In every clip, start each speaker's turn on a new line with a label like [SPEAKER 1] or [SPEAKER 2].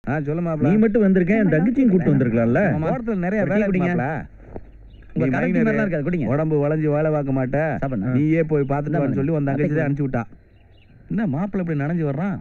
[SPEAKER 1] ஆ சொல்ல
[SPEAKER 2] நீ
[SPEAKER 1] மாப்ள
[SPEAKER 2] மட்டும் வந்திருக்க என் தங்கச்சியும் கூட்டு வந்திருக்கலாம்ல
[SPEAKER 1] தோட்டத்துல நிறைய
[SPEAKER 2] ஒரு
[SPEAKER 1] வேலை
[SPEAKER 2] டீ குடிங்க.
[SPEAKER 1] குடிங்க
[SPEAKER 2] உங்க கரண்டி மாதிரிலாம் இருக்காது குடிங்க
[SPEAKER 1] உடம்பு வளைஞ்சு வேலை பார்க்க மாட்ட
[SPEAKER 2] சாப்பிடுங்க.
[SPEAKER 1] நீயே போய் பார்த்துட்டு
[SPEAKER 2] இந்தா
[SPEAKER 1] வான்னு சொல்லி உன் தங்கச்சி
[SPEAKER 2] அத்தைக்கு
[SPEAKER 1] தான் அனுப்பிச்சு விட்டா என்ன மாப்பிள்ளை இப்படி நனைஞ்சு வர்றான்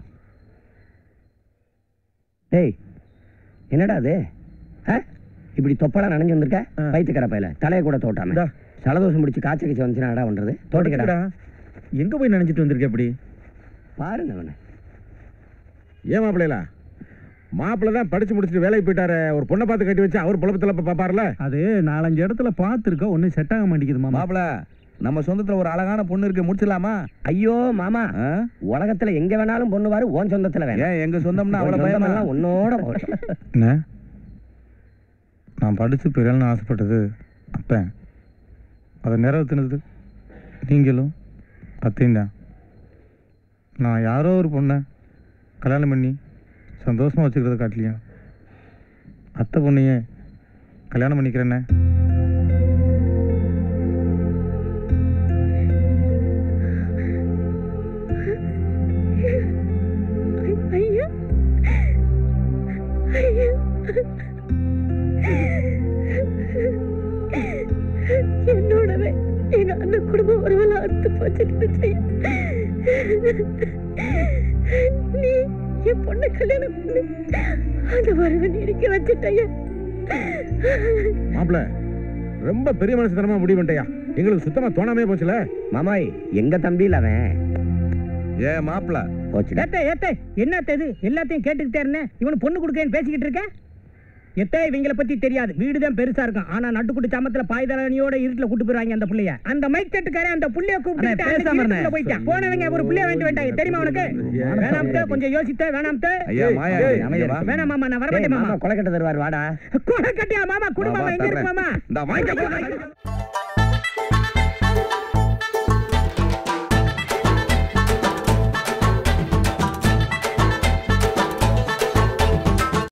[SPEAKER 3] டேய் என்னடா அது ஆ? இப்படி தொப்பலா நனைஞ்சு வந்திருக்க
[SPEAKER 2] ஆ.
[SPEAKER 3] வயிற்றுக்கடை பையில தலையை கூட தோட்டாம
[SPEAKER 2] இந்தா.
[SPEAKER 3] சலதோஷம் முடிச்சு காய்ச்ச கீச்ச வந்துச்சுன்னா அடா பண்றது தோட்டிக்கடா
[SPEAKER 2] தோட்டிக்கடா எங்க போய் நினைச்சிட்டு வந்திருக்க இப்படி
[SPEAKER 3] பாருங்க அவனை
[SPEAKER 1] ஏன் மாப்பிள்ளைல மாப்பிள்ளை தான் படிச்சு முடிச்சுட்டு வேலைக்கு போயிட்டாரு ஒரு பொண்ணை பார்த்து கட்டி வச்சு அவர் புலப்பத்துல பாப்பாருல
[SPEAKER 2] அது நாலஞ்சு இடத்துல பார்த்துருக்க ஒன்றும் செட் ஆக மாட்டேங்குது மாமா
[SPEAKER 1] மாப்பிள்ள நம்ம சொந்தத்துல ஒரு அழகான பொண்ணு இருக்கு முடிச்சிடலாமா
[SPEAKER 3] ஐயோ மாமா
[SPEAKER 1] ஆ?
[SPEAKER 3] உலகத்துல எங்க வேணாலும் பொண்ணு வாரு ஓன் சொந்தத்துல வேணும்
[SPEAKER 1] ஏன் எங்க சொந்தம்னா அவ்வளவு பயமா
[SPEAKER 3] சொந்தமெல்லாம் உன்னோட போகட்டும்.
[SPEAKER 4] என்ன நான் படித்து பெரியல்னு ஆசைப்பட்டது அப்பேன் அதை நிறைவேற்றினது நீங்களும் அத்தையும் தான் நான் யாரோ ஒரு பொண்ணை கல்யாணம் பண்ணி சந்தோஷமாக வச்சுக்கிறத காட்டலையும் அத்தை பொண்ணையே கல்யாணம் பண்ணிக்கிறேன்னே
[SPEAKER 5] ஐயா ஐயா என்னோடவே எங்க அண்ணன் குடும்பம் ஒருவேளை அறுத்து போச்சுட்டு நீ என் பொண்ணை கல்யாணம் பண்ணு அந்த வரவை நீடிக்க வச்சுட்டையா
[SPEAKER 1] மாப்பிள்ள ரொம்ப பெரிய மனசுத்தனமா முடிவு பண்ணிட்டயா எங்களுக்கு சுத்தமா தோணாமே போச்சுல
[SPEAKER 3] மாமாய் எங்க தம்பியில் அவன்
[SPEAKER 1] ஏ மாப்பிள்ள
[SPEAKER 3] போச்சுடா
[SPEAKER 6] ஏத்தே ஏத்தே என்ன இது எல்லாத்தையும் கேட்டுக்கிட்டே இருந்தேன் இவனு பொண்ணு கொடுக்கேன்னு பேசிக்கிட்டு இருக்க எத்தே இவங்கள பத்தி தெரியாது வீடு தான் பெருசா இருக்கும் ஆனா நட்டுக்குட்டி சாமத்துல பாய்தலனியோட இருட்டுல கூட்டு போயிருவாங்க அந்த புள்ளைய அந்த மைக் செட்டுக்காரன் அந்த புள்ளைய கூப்பிட்டு
[SPEAKER 2] அண்ணே, பேசாம இருண்ணே.
[SPEAKER 6] போயிட்டான் போனவங்க ஒரு புள்ளைய வாங்கிட்டு வேண்டாங்க தெரியுமா உனக்கு வேணாம்தே கொஞ்சம் யோசித்தே வேணாம்தே
[SPEAKER 1] ஐயா மாயா
[SPEAKER 2] ஏய்,
[SPEAKER 1] அமைதியா வா.
[SPEAKER 6] வேணாம் மாமா நான்
[SPEAKER 3] டேய்,
[SPEAKER 6] வரமாட்டேன்
[SPEAKER 3] மாமா
[SPEAKER 6] மாமா
[SPEAKER 3] கொலை கட்ட தருவார் வாடா
[SPEAKER 6] கொடை கட்டியா மாமா குடும்பம்
[SPEAKER 1] வா,
[SPEAKER 6] எங்க இருக்கு
[SPEAKER 1] தர்றேன்.
[SPEAKER 6] மாமா
[SPEAKER 1] இந்தா வாங்கிக்க